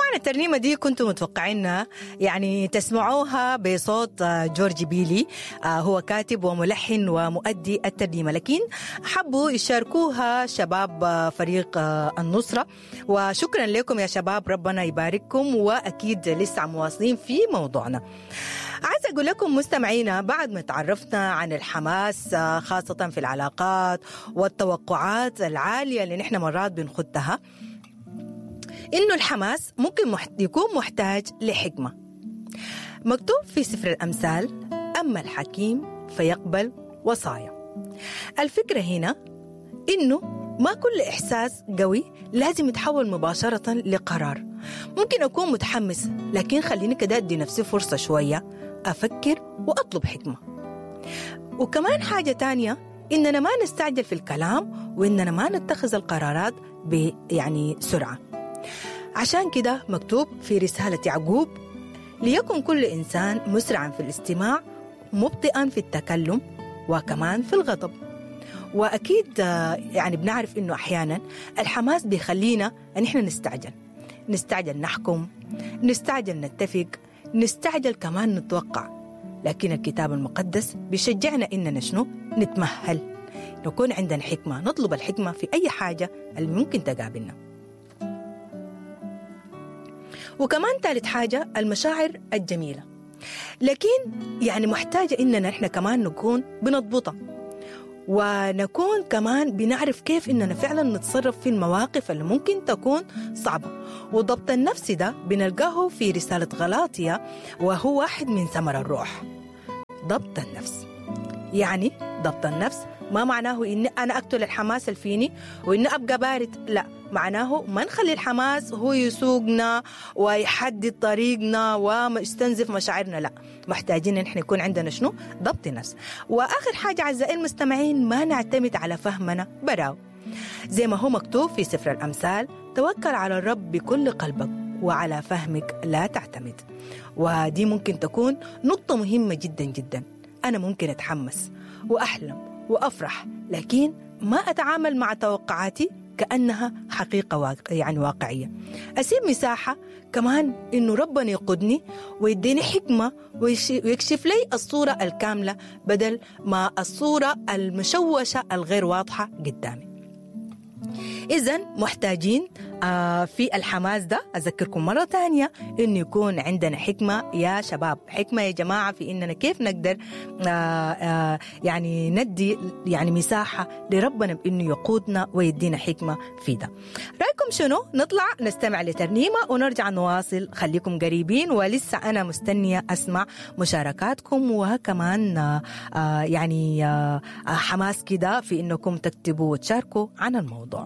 طبعا الترنيمة دي كنتم متوقعينها يعني تسمعوها بصوت جورج بيلي هو كاتب وملحن ومؤدي الترنيمة لكن حبوا يشاركوها شباب فريق النصرة وشكرا لكم يا شباب ربنا يبارككم وأكيد لسه مواصلين في موضوعنا عايز أقول لكم مستمعينا بعد ما تعرفنا عن الحماس خاصة في العلاقات والتوقعات العالية اللي نحن مرات بنخدها إنه الحماس ممكن يكون محتاج لحكمة مكتوب في سفر الأمثال أما الحكيم فيقبل وصايا الفكرة هنا إنه ما كل إحساس قوي لازم يتحول مباشرة لقرار ممكن أكون متحمس لكن خليني كده أدي نفسي فرصة شوية أفكر وأطلب حكمة وكمان حاجة تانية إننا ما نستعجل في الكلام وإننا ما نتخذ القرارات ب يعني سرعة عشان كده مكتوب في رسالة يعقوب ليكن كل إنسان مسرعا في الاستماع مبطئا في التكلم وكمان في الغضب وأكيد يعني بنعرف إنه أحيانا الحماس بيخلينا أن إحنا نستعجل نستعجل نحكم نستعجل نتفق نستعجل كمان نتوقع لكن الكتاب المقدس بيشجعنا إننا شنو نتمهل نكون عندنا حكمة نطلب الحكمة في أي حاجة اللي ممكن تقابلنا وكمان ثالث حاجة المشاعر الجميلة لكن يعني محتاجة إننا إحنا كمان نكون بنضبطها ونكون كمان بنعرف كيف إننا فعلا نتصرف في المواقف اللي ممكن تكون صعبة وضبط النفس ده بنلقاه في رسالة غلاطية وهو واحد من ثمر الروح ضبط النفس يعني ضبط النفس ما معناه إني أنا أقتل الحماس اللي فيني وإني أبقى بارد لا معناه ما نخلي الحماس هو يسوقنا ويحدد طريقنا ويستنزف مشاعرنا لا محتاجين ان احنا يكون عندنا شنو ضبط نفس واخر حاجه اعزائي المستمعين ما نعتمد على فهمنا براو زي ما هو مكتوب في سفر الامثال توكل على الرب بكل قلبك وعلى فهمك لا تعتمد ودي ممكن تكون نقطه مهمه جدا جدا انا ممكن اتحمس واحلم وافرح لكن ما اتعامل مع توقعاتي كانها حقيقه واقع يعني واقعيه اسيب مساحه كمان انه ربنا يقودني ويديني حكمه ويكشف لي الصوره الكامله بدل ما الصوره المشوشه الغير واضحه قدامي إذا محتاجين آه في الحماس ده أذكركم مرة تانية إنه يكون عندنا حكمة يا شباب حكمة يا جماعة في إننا كيف نقدر آه آه يعني ندي يعني مساحة لربنا بإنه يقودنا ويدينا حكمة في ده رأيكم شنو نطلع نستمع لترنيمة ونرجع نواصل خليكم قريبين ولسه أنا مستنية أسمع مشاركاتكم وكمان آه يعني آه حماس كده في إنكم تكتبوا وتشاركوا عن الموضوع